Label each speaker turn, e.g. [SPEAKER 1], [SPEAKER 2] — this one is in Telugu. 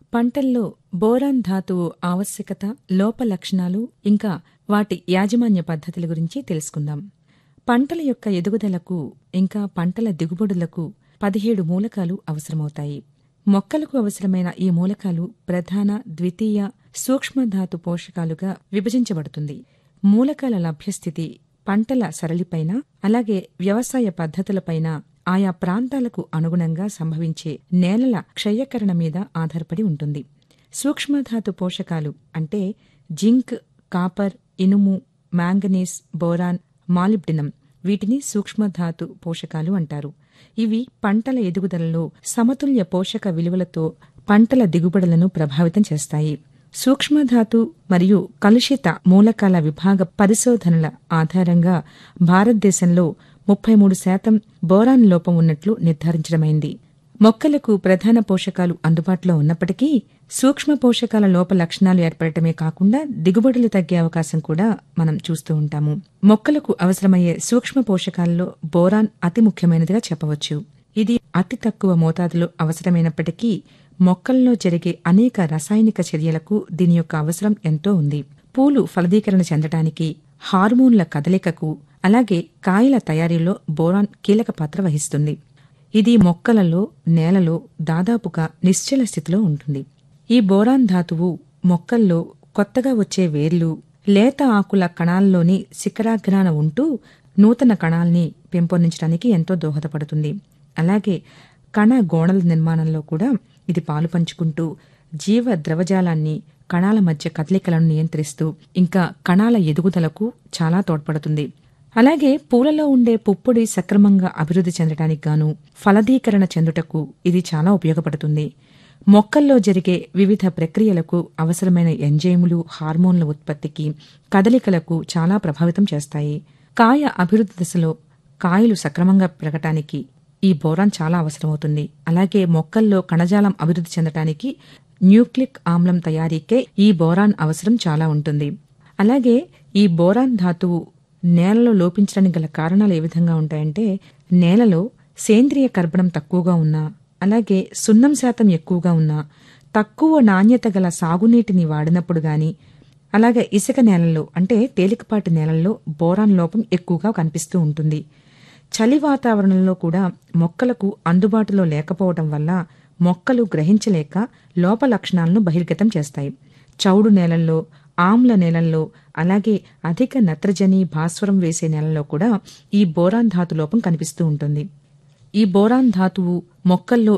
[SPEAKER 1] పంటల్లో బోరాన్ ధాతువు ఆవశ్యకత లోప లక్షణాలు ఇంకా వాటి యాజమాన్య పద్ధతుల గురించి తెలుసుకుందాం పంటల యొక్క ఎదుగుదలకు ఇంకా పంటల దిగుబడులకు పదిహేడు మూలకాలు అవసరమవుతాయి మొక్కలకు అవసరమైన ఈ మూలకాలు ప్రధాన ద్వితీయ సూక్ష్మధాతు పోషకాలుగా విభజించబడుతుంది మూలకాల లభ్యస్థితి పంటల సరళిపైన అలాగే వ్యవసాయ పద్ధతులపైన ఆయా ప్రాంతాలకు అనుగుణంగా సంభవించే నేలల క్షయకరణ మీద ఆధారపడి ఉంటుంది సూక్ష్మధాతు పోషకాలు అంటే జింక్ కాపర్ ఇనుము మ్యాంగనీస్ బోరాన్ మాలిబ్డినం వీటిని సూక్ష్మధాతు పోషకాలు అంటారు ఇవి పంటల ఎదుగుదలలో సమతుల్య పోషక విలువలతో పంటల దిగుబడులను ప్రభావితం చేస్తాయి సూక్ష్మధాతు మరియు కలుషిత మూలకాల విభాగ పరిశోధనల ఆధారంగా భారతదేశంలో ముప్పై మూడు శాతం బోరాన్ లోపం ఉన్నట్లు నిర్ధారించడమైంది మొక్కలకు ప్రధాన పోషకాలు అందుబాటులో ఉన్నప్పటికీ సూక్ష్మ పోషకాల లోప లక్షణాలు ఏర్పడటమే కాకుండా దిగుబడులు తగ్గే అవకాశం కూడా మనం చూస్తూ ఉంటాము మొక్కలకు అవసరమయ్యే సూక్ష్మ పోషకాల్లో బోరాన్ అతి ముఖ్యమైనదిగా చెప్పవచ్చు ఇది అతి తక్కువ మోతాదులో అవసరమైనప్పటికీ మొక్కల్లో జరిగే అనేక రసాయనిక చర్యలకు దీని యొక్క అవసరం ఎంతో ఉంది పూలు ఫలదీకరణ చెందటానికి హార్మోన్ల కదలికకు అలాగే కాయల తయారీలో బోరాన్ కీలక పాత్ర వహిస్తుంది ఇది మొక్కలలో నేలలో దాదాపుగా నిశ్చల స్థితిలో ఉంటుంది ఈ బోరాన్ ధాతువు మొక్కల్లో కొత్తగా వచ్చే వేర్లు లేత ఆకుల కణాల్లోని శిఖరాగ్రాన ఉంటూ నూతన కణాల్ని పెంపొందించడానికి ఎంతో దోహదపడుతుంది అలాగే కణ గోడల నిర్మాణంలో కూడా ఇది పాలు పంచుకుంటూ జీవ ద్రవజాలాన్ని కణాల మధ్య కదలికలను నియంత్రిస్తూ ఇంకా కణాల ఎదుగుదలకు చాలా తోడ్పడుతుంది అలాగే పూలలో ఉండే పుప్పొడి సక్రమంగా అభివృద్ధి చెందడానికి గాను ఫలదీకరణ చెందుటకు ఇది చాలా ఉపయోగపడుతుంది మొక్కల్లో జరిగే వివిధ ప్రక్రియలకు అవసరమైన ఎంజైములు హార్మోన్ల ఉత్పత్తికి కదలికలకు చాలా ప్రభావితం చేస్తాయి కాయ అభివృద్ధి దశలో కాయలు సక్రమంగా పెరగటానికి ఈ బోరాన్ చాలా అవసరమవుతుంది అలాగే మొక్కల్లో కణజాలం అభివృద్ధి చెందటానికి న్యూక్లిక్ ఆమ్లం తయారీకే ఈ బోరాన్ అవసరం చాలా ఉంటుంది అలాగే ఈ బోరాన్ ధాతువు నేలలో లోపించడానికి గల కారణాలు ఏ విధంగా ఉంటాయంటే నేలలో సేంద్రియ కర్బనం తక్కువగా ఉన్నా అలాగే సున్నం శాతం ఎక్కువగా ఉన్నా తక్కువ నాణ్యత గల సాగునీటిని వాడినప్పుడు గాని అలాగే ఇసుక నేలల్లో అంటే తేలికపాటి నేలల్లో బోరాన్ లోపం ఎక్కువగా కనిపిస్తూ ఉంటుంది చలి వాతావరణంలో కూడా మొక్కలకు అందుబాటులో లేకపోవడం వల్ల మొక్కలు గ్రహించలేక లోప లక్షణాలను బహిర్గతం చేస్తాయి చౌడు నేలల్లో ఆమ్ల నేలల్లో అలాగే అధిక నత్రజని భాస్వరం వేసే నేలల్లో కూడా ఈ బోరాన్ ధాతు లోపం కనిపిస్తూ ఉంటుంది ఈ బోరాన్ ధాతువు మొక్కల్లో